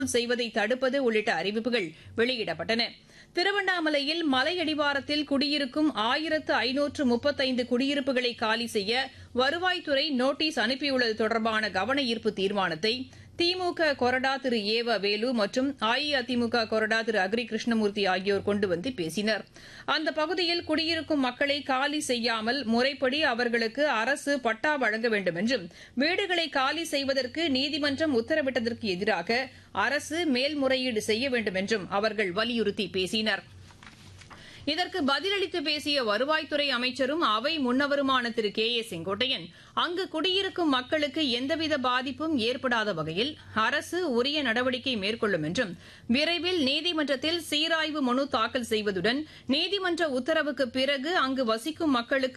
செய்வதை தடுப்பது உள்ளிட்ட அறிவிப்புகள் வெளியிடப்பட்டன திருவண்ணாமலையில் மலையடிவாரத்தில் குடியிருக்கும் ஆயிரத்து ஐநூற்று முப்பத்தைந்து குடியிருப்புகளை காலி செய்ய வருவாய்த்துறை நோட்டீஸ் அனுப்பியுள்ளது தொடர்பான கவன ஈர்ப்பு தீர்மானத்தை திமுக கொறடா திரு ஏவ வேலு மற்றும் அஇஅதிமுக கொறடா திரு அக்ரி கிருஷ்ணமூர்த்தி ஆகியோர் கொண்டு வந்து பேசினர் அந்த பகுதியில் குடியிருக்கும் மக்களை காலி செய்யாமல் முறைப்படி அவர்களுக்கு அரசு பட்டா வழங்க வேண்டும் என்றும் வீடுகளை காலி செய்வதற்கு நீதிமன்றம் உத்தரவிட்டதற்கு எதிராக அரசு மேல்முறையீடு செய்ய வேண்டும் என்றும் அவர்கள் வலியுறுத்தி பேசினர் இதற்கு பதிலளித்து பேசிய வருவாய்த்துறை அமைச்சரும் அவை முன்னவருமான திரு கே ஏ செங்கோட்டையன் அங்கு குடியிருக்கும் மக்களுக்கு எந்தவித பாதிப்பும் ஏற்படாத வகையில் அரசு உரிய நடவடிக்கை மேற்கொள்ளும் என்றும் விரைவில் நீதிமன்றத்தில் சீராய்வு மனு தாக்கல் செய்வதுடன் நீதிமன்ற உத்தரவுக்கு பிறகு அங்கு வசிக்கும் மக்களுக்கு